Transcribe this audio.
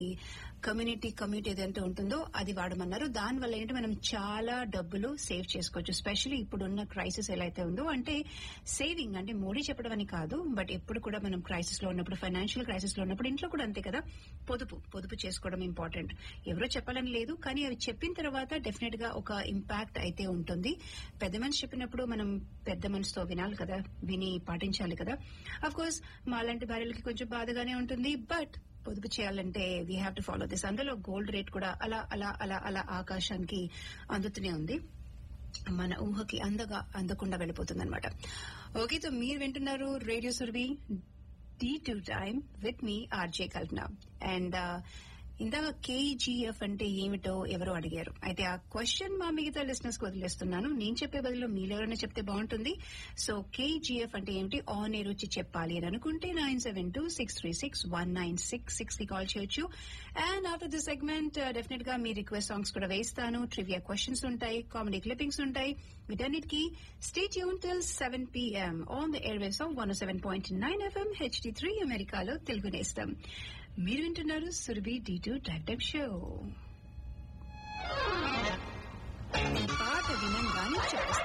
community community ఏదైతే ఉంటుందో అది వాడమన్నారు దానివల్ల ఏంటి మనం చాలా డబ్బులు సేవ్ చేసుకోవచ్చు స్పెషల్లీ ఇప్పుడున్న క్రైసిస్ ఎలా అయితే ఉందో అంటే సేవింగ్ అంటే మోడీ చెప్పడం అని కాదు బట్ ఎప్పుడు కూడా మనం క్రైసిస్ లో ఉన్నప్పుడు ఫైనాన్షియల్ క్రైసిస్ లో ఉన్నప్పుడు ఇంట్లో కూడా అంతే కదా పొదుపు పొదుపు చేసుకోవడం ఇంపార్టెంట్ ఎవరో చెప్పాలని లేదు కానీ అవి చెప్పిన తర్వాత డెఫినెట్ గా ఒక ఇంపాక్ట్ అయితే ఉంటుంది పెద్ద మనిషి చెప్పినప్పుడు మనం పెద్ద మనసుతో వినాలి కదా విని పాటించాలి కదా అఫ్ కోర్స్ మాలాంటి భార్యలకి కొంచెం బాధగానే ఉంటుంది బట్ పొదుపు చేయాలంటే we have to follow this అందులో గోల్డ్ రేట్ కూడా అలా అలా అలా అలా ఆకాశానికి అందుతూనే ఉంది మన ఊహకి అందగా అందకుండా వెళ్ళిపోతుంది అనమాట ఓకే సో మీరు వింటున్నారు radio Surabhi T two time with మీ ఆర్జే కల్పన అండ్ ఇందాక కేజీఎఫ్ అంటే ఏమిటో ఎవరో అడిగారు అయితే ఆ క్వశ్చన్ మా మిగతా లిసినర్స్ కి వదిలేస్తున్నాను నేను చెప్పే బదులు మీరెవరైనా చెప్తే బాగుంటుంది సో కేజీఎఫ్ అంటే ఏమిటి ఆన్ ఎయిర్ వచ్చి చెప్పాలి అని అనుకుంటే nine seven two six three six one nine six six కి కాల్ చేయొచ్చు and after the segment definite గా మీ రిక్వెస్ట్ సాంగ్స్ కూడా వేస్తాను ట్రివియా క్వశ్చన్స్ ఉంటాయి కామెడీ క్లిప్పింగ్స్ ఉంటాయి వీటన్నిటికీ stay tune till seven PM on the air waves of one seven point nine FM HD three అమెరికాలో తెలుగు నేస్తాం మీరు వింటున్నారు Surabhi D two drive type show పాట వినంగానే చెప్పేస్తాను